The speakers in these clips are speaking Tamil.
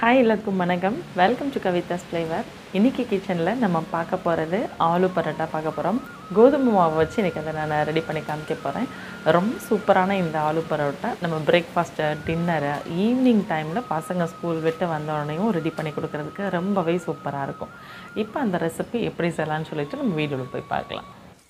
ஹாய் எல்லாருக்கும் வணக்கம் வெல்கம் டு கவிதாஸ் ஃப்ளேவர் இன்றைக்கி கிச்சனில் நம்ம பார்க்க போகிறது ஆலு பரோட்டா பார்க்க போகிறோம் கோதுமை மாவு வச்சு இன்றைக்கி அதை நான் ரெடி பண்ணி காமிக்க போகிறேன் ரொம்ப சூப்பரான இந்த ஆலு பரோட்டா நம்ம பிரேக்ஃபாஸ்ட்டு டின்னரு ஈவினிங் டைமில் பசங்க ஸ்கூல் விட்டு வந்த உடனேயும் ரெடி பண்ணி கொடுக்கறதுக்கு ரொம்பவே சூப்பராக இருக்கும் இப்போ அந்த ரெசிபி எப்படி செய்யலாம்னு சொல்லிட்டு நம்ம வீடியோவில் போய் பார்க்கலாம்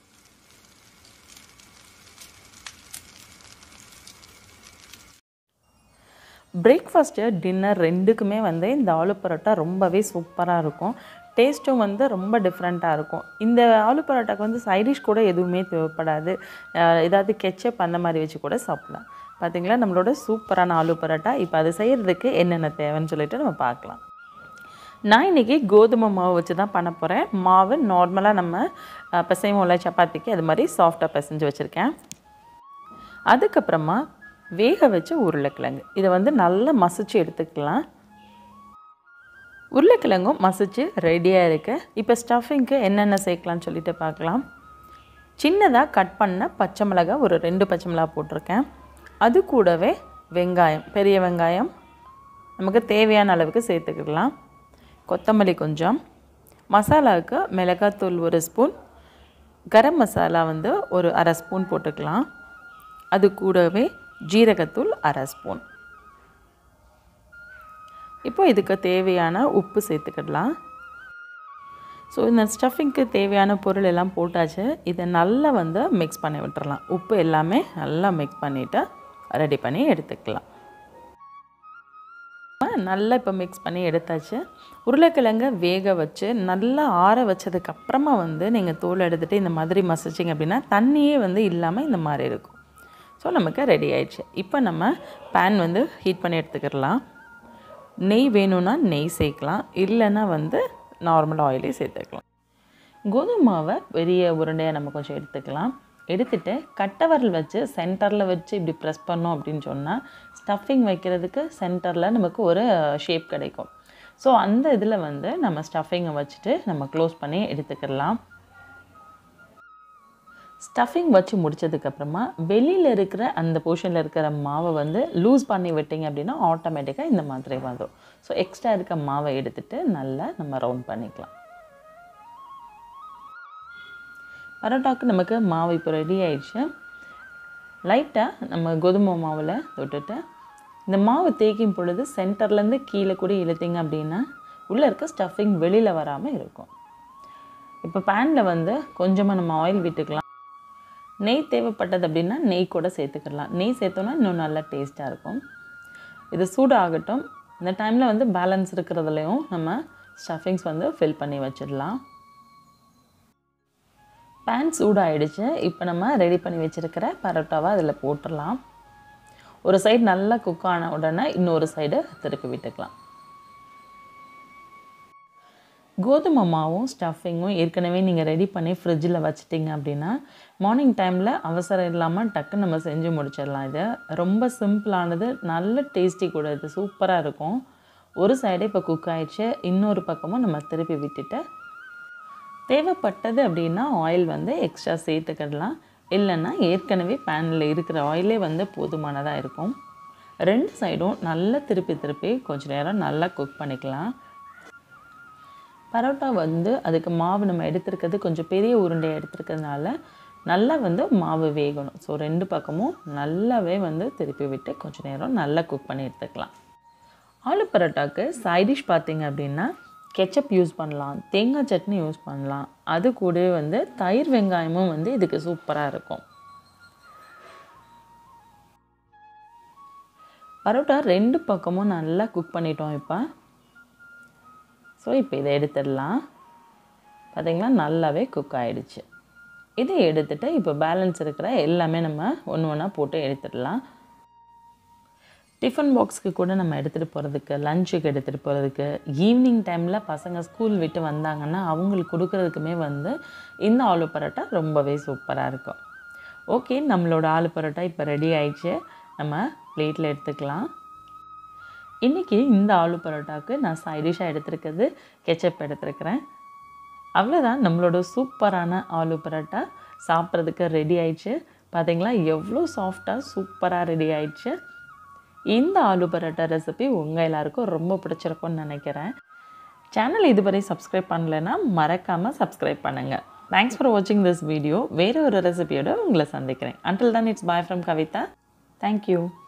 பிரேக்ஃபாஸ்ட்டு டின்னர் ரெண்டுக்குமே வந்து இந்த ஆலு பரோட்டா ரொம்பவே சூப்பராக இருக்கும் டேஸ்ட்டும் வந்து ரொம்ப டிஃப்ரெண்ட்டாக இருக்கும் இந்த ஆலு பரோட்டாக்கு வந்து சைடிஷ் கூட எதுவுமே தேவைப்படாது அஹ் ஏதாவது கெச்சப் அந்த மாதிரி வச்சு கூட சாப்பிடலாம் பார்த்தீங்களா நம்மளோட சூப்பரான ஆலு பரோட்டா இப்போ அது செய்கிறதுக்கு என்னென்ன தேவைன்னு சொல்லிட்டு நம்ம பார்க்கலாம் நான் இன்றைக்கி கோதுமை மாவு வச்சு தான் பண்ண போகிறேன் மாவு நார்மலாக நம்ம அஹ், பிசைவோம்ல சப்பாத்திக்கு அது மாதிரி சாஃப்டாக பிசைஞ்சு வச்சுருக்கேன் அதுக்கப்புறமா வேக வச்ச உருளைக்கிழங்கு இதை வந்து நல்லா மசிச்சு எடுத்துக்கலாம் உருளைக்கிழங்கும் மசிச்சு ரெடியாக இருக்கு இப்போ ஸ்டஃபிங்க்கு என்னென்ன சேர்க்கலாம்னு சொல்லிட்டு பார்க்கலாம் சின்னதாக கட் பண்ண பச்சை மிளகாய் ஒரு ரெண்டு பச்சை மிளகாய் போட்டிருக்கேன் அது கூடவே வெங்காயம் பெரிய வெங்காயம் நமக்கு தேவையான அளவுக்கு சேர்த்துக்கலாம் கொத்தமல்லி கொஞ்சம் மசாலாவுக்கு மிளகாத்தூள் ஒரு ஸ்பூன் கரம் மசாலா வந்து ஒரு அரை ஸ்பூன் போட்டுக்கலாம் அது கூடவே ஜீரகத்தூள் அரை ஸ்பூன் இப்போ இதுக்கு தேவையான உப்பு சேர்த்துக்கிடலாம் ஸோ இந்த ஸ்டஃபிங்க்கு தேவையான பொருள் எல்லாம் போட்டாச்சு இதை நல்லா வந்து மிக்ஸ் பண்ணி விட்டுறலாம் உப்பு எல்லாமே நல்லா மிக்ஸ் பண்ணிவிட்டு ரெடி பண்ணி எடுத்துக்கலாம் நல்லா இப்போ மிக்ஸ் பண்ணி எடுத்தாச்சு உருளைக்கிழங்க வேக வச்சு நல்லா ஆற வச்சதுக்கு அப்புறமா வந்து நீங்கள் தோல் எடுத்துகிட்டு இந்த மாதிரி மசிச்சிங்க அப்படின்னா தண்ணியே வந்து இல்லாமல் இந்த மாதிரி இருக்கும் ஸோ நமக்கு ரெடி ஆயிடுச்சு இப்போ நம்ம பேன் வந்து ஹீட் பண்ணி எடுத்துக்கிடலாம் நெய் வேணும்னா நெய் சேர்க்கலாம் இல்லைன்னா வந்து நார்மல் ஆயிலே சேர்த்துக்கலாம் கோதுமை மாவை பெரிய உருண்டையாக நம்ம கொஞ்சம் எடுத்துக்கலாம் எடுத்துட்டு கட்டை விரல் வச்சு சென்டரில் வச்சு இப்படி ப்ரெஸ் பண்ணோம் அப்படின்னு சொன்னால் ஸ்டஃபிங் வைக்கிறதுக்கு சென்டரில் நமக்கு ஒரு ஷேப் கிடைக்கும் ஸோ அந்த இதில் வந்து நம்ம ஸ்டஃபிங்கை வச்சுட்டு நம்ம க்ளோஸ் பண்ணி எடுத்துக்கிடலாம் ஸ்டஃபிங் வச்சு முடிச்சதுக்கப்புறமா வெளியில் இருக்கிற அந்த போர்ஷனில் இருக்கிற மாவை வந்து லூஸ் பண்ணி விட்டிங்க அப்படின்னா ஆட்டோமேட்டிக்காக இந்த மாதிரி வந்துடும் ஸோ எக்ஸ்ட்ரா இருக்க மாவை எடுத்துட்டு நல்லா நம்ம ரவுண்ட் பண்ணிக்கலாம் பரோட்டாவுக்கு நமக்கு மாவு இப்போ ரெடி ஆயிடுச்சு லைட்டாக நம்ம கோதுமை மாவில் தொட்டுட்டு இந்த மாவு தேய்க்கும் பொழுது சென்டர்லேருந்து கீழே கூட இழுத்தீங்க அப்படின்னா உள்ளே இருக்க ஸ்டஃபிங் வெளியில் வராமல் இருக்கும் இப்போ பேனில் வந்து கொஞ்சமாக நம்ம ஆயில் விட்டுக்கலாம் நெய் தேவைப்பட்டது அப்படின்னா நெய் கூட சேர்த்துக்கலாம் நெய் சேர்த்தோன்னா இன்னும் நல்லா டேஸ்ட்டாக இருக்கும் இது சூடாகட்டும் இந்த டைமில் வந்து பேலன்ஸ் இருக்கிறதுலையும் நம்ம ஸ்டஃபிங்ஸ் வந்து ஃபில் பண்ணி வச்சிடலாம் பேன் சூடாயிடுச்சு இப்போ நம்ம ரெடி பண்ணி வச்சுருக்கிற பரோட்டாவை அதில் போட்டுடலாம் ஒரு சைடு நல்லா குக் ஆன உடனே இன்னொரு சைடு திருப்பி விட்டுக்கலாம் கோதுமை மாவும் ஸ்டஃபிங்கும் ஏற்கனவே நீங்கள் ரெடி பண்ணி ஃப்ரிட்ஜில் வச்சிட்டிங்க அப்படின்னா மார்னிங் டைமில் அவசரம் இல்லாமல் டக்குன்னு நம்ம செஞ்சு முடிச்சிடலாம் இது ரொம்ப சிம்பிளானது நல்ல டேஸ்டி கூட இது சூப்பராக இருக்கும் ஒரு சைடே இப்போ குக் ஆயிடுச்சு இன்னொரு பக்கமும் நம்ம திருப்பி விட்டுட்டு தேவைப்பட்டது அப்படின்னா ஆயில் வந்து எக்ஸ்ட்ரா சேர்த்துக்கிடலாம் இல்லைன்னா ஏற்கனவே பேனில் இருக்கிற ஆயிலே வந்து போதுமானதாக இருக்கும் ரெண்டு சைடும் நல்லா திருப்பி திருப்பி கொஞ்ச நேரம் நல்லா குக் பண்ணிக்கலாம் பரோட்டா வந்து அதுக்கு மாவு நம்ம எடுத்துருக்கிறது கொஞ்சம் பெரிய உருண்டையை எடுத்துருக்கிறதுனால நல்லா வந்து மாவு வேகணும் ஸோ ரெண்டு பக்கமும் நல்லாவே வந்து திருப்பி விட்டு கொஞ்ச நேரம் நல்லா குக் பண்ணி எடுத்துக்கலாம் ஆலு பரோட்டாக்கு சைடிஷ் பார்த்தீங்க அப்படின்னா கெச்சப் யூஸ் பண்ணலாம் தேங்காய் சட்னி யூஸ் பண்ணலாம் அது கூடவே வந்து தயிர் வெங்காயமும் வந்து இதுக்கு சூப்பராக இருக்கும் பரோட்டா ரெண்டு பக்கமும் நல்லா குக் பண்ணிட்டோம் இப்போ ஸோ இப்போ இதை எடுத்துடலாம் பார்த்தீங்களா நல்லாவே குக் ஆகிடுச்சு இதை எடுத்துகிட்டு இப்போ பேலன்ஸ் இருக்கிற எல்லாமே நம்ம ஒன்று ஒன்றா போட்டு எடுத்துடலாம் டிஃபன் பாக்ஸ்க்கு கூட நம்ம எடுத்துகிட்டு போகிறதுக்கு லஞ்சுக்கு எடுத்துகிட்டு போகிறதுக்கு ஈவினிங் டைமில் பசங்க ஸ்கூல் விட்டு வந்தாங்கன்னா அவங்களுக்கு கொடுக்குறதுக்குமே வந்து இந்த ஆலு பரோட்டா ரொம்பவே சூப்பராக இருக்கும் ஓகே நம்மளோட ஆலு பரோட்டா இப்போ ரெடி ஆயிடுச்சு நம்ம பிளேட்டில் எடுத்துக்கலாம் இன்றைக்கி இந்த ஆலு பரோட்டாவுக்கு நான் சைடிஷாக எடுத்துருக்கிறது கெச்சப் எடுத்துருக்கிறேன் அவ்வளோதான் நம்மளோட சூப்பரான ஆலு பரோட்டா சாப்பிட்றதுக்கு ரெடி ஆயிடுச்சு பார்த்தீங்களா எவ்வளோ சாஃப்டாக சூப்பராக ரெடி ஆயிடுச்சு இந்த ஆலு பரோட்டா ரெசிபி உங்கள் எல்லாருக்கும் ரொம்ப பிடிச்சிருக்கும்னு நினைக்கிறேன் சேனல் இதுவரை சப்ஸ்கிரைப் பண்ணலைன்னா மறக்காமல் சப்ஸ்கிரைப் பண்ணுங்கள் தேங்க்ஸ் ஃபார் வாட்சிங் திஸ் வீடியோ வேறு ஒரு ரெசிபியோட உங்களை சந்திக்கிறேன் until then it's bye from Kavitha thank you